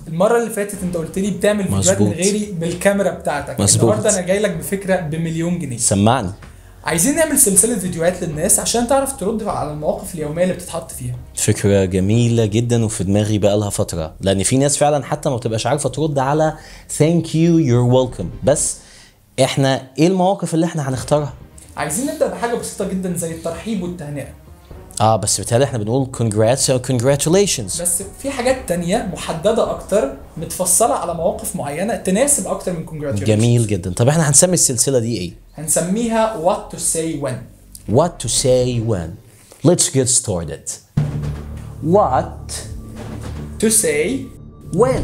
المره اللي فاتت انت قلت لي بتعمل فيديوهات من مظبوط. غيري بالكاميرا بتاعتك مظبوط. النهارده انا جاي لك بفكره بمليون جنيه سمعني عايزين نعمل سلسله فيديوهات للناس عشان تعرف ترد على المواقف اليوميه اللي بتتحط فيها فكرة جميلة جدا وفي دماغي بقالها فترة لأن في ناس فعلا حتى ما بتبقاش عارفة ترد على thank you you're welcome بس احنا ايه المواقف اللي احنا هنختارها؟ عايزين نبدا بحاجه بسيطه جدا زي الترحيب والتهنئه اه بس بالتالي احنا بنقول congrats او congratulations بس في حاجات تانية محدده اكتر متفصله على مواقف معينه تناسب اكتر من congratulations جميل جدا طب احنا هنسمي السلسلة دي ايه؟ هنسميها what to say when What to say when Let's get started What to say when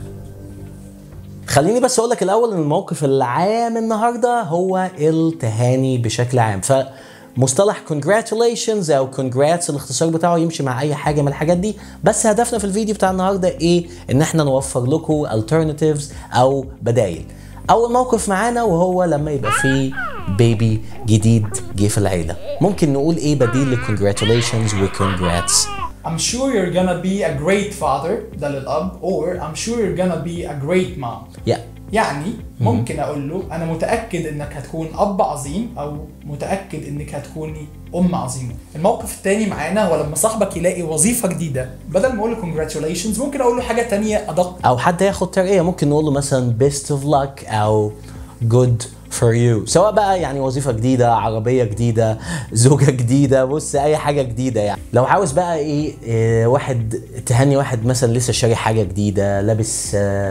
خليني بس اقول لك الاول ان الموقف العام النهارده هو التهاني بشكل عام فمصطلح congratulations او congrats الاختصار بتاعه يمشي مع اي حاجه من الحاجات دي بس هدفنا في الفيديو بتاع النهارده ايه ان احنا نوفر لكم alternatives او بدايل اول موقف معانا وهو لما يبقى فيه بيبي جديد جه في العيله ممكن نقول ايه بديل ل congratulations و congrats I'm sure you're gonna be a great father ده للأب or I'm sure you're gonna be a great mom yeah. يعني ممكن أقول له أنا متأكد إنك هتكون أب عظيم أو متأكد إنك هتكوني أم عظيمة الموقف التاني معانا هو لما صاحبك يلاقي وظيفة جديدة بدل ما أقول له congratulations ممكن أقول له حاجة تانية أدق او حد ياخد ترقيه ممكن نقول له مثلا best of luck او good for you سواء بقى يعني وظيفه جديده عربيه جديده زوجه جديده بص اي حاجه جديده يعني لو عاوز بقى ايه, إيه واحد تهني واحد مثلا لسه شاري حاجه جديده لابس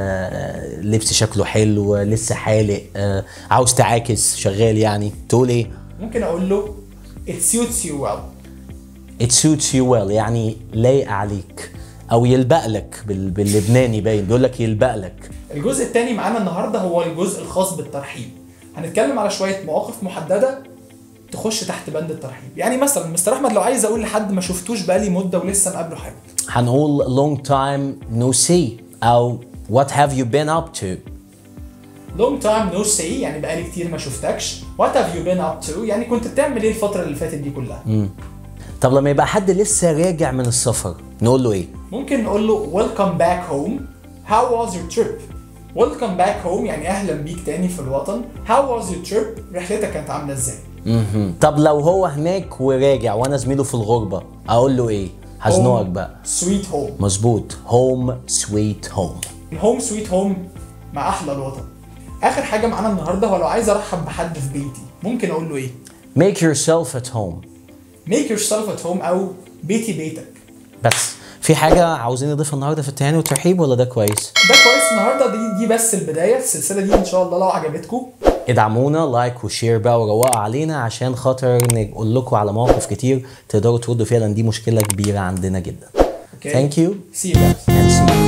آه لبس شكله حلو لسه حالق آه عاوز تعاكس شغال يعني تقول ايه ممكن أقول له it suits you well it suits you well يعني لايق عليك او يلبق لك بال- باللبناني باين بيقول لك يلبق لك الجزء التاني معانا النهارده هو الجزء الخاص بالترحيب هنتكلم على شويه مواقف محدده تخش تحت بند الترحيب يعني مثلا مستر احمد لو عايز اقول لحد ما شفتوش بقالي مده ولسه مقابله حاجه هنقول long time no see او what have you been up to long time no see يعني بقالي كتير ما شفتكش what have you been up to يعني كنت بتعمل ايه الفتره اللي فاتت دي كلها طب لما يبقى حد لسه راجع من السفر نقول له ايه ممكن نقول له welcome back home how was your trip welcome back home يعني اهلا بيك تاني في الوطن how was your trip رحلتك كانت عامله ازاي مهم. طب لو هو هناك وراجع وانا زميله في الغربه اقول له ايه هزنقك بقى sweet home مظبوط home sweet home الهوم سويت هوم مع احلى الوطن اخر حاجه معانا النهارده هو لو عايز ارحب بحد في بيتي ممكن اقول له ايه make yourself at home make yourself at home او بيتي بيتك بس في حاجه عاوزين نضيفها النهارده في التهاني والترحيب ولا ده كويس ده كويس النهارده دي دي بس البدايه السلسله دي ان شاء الله لو عجبتكم ادعمونا لايك وشير بقى وروقوا علينا عشان خاطر نقول لكم على مواقف كتير تقدروا تردوا فيها لان دي مشكله كبيره عندنا جدا اوكي Thank you see you guys and see you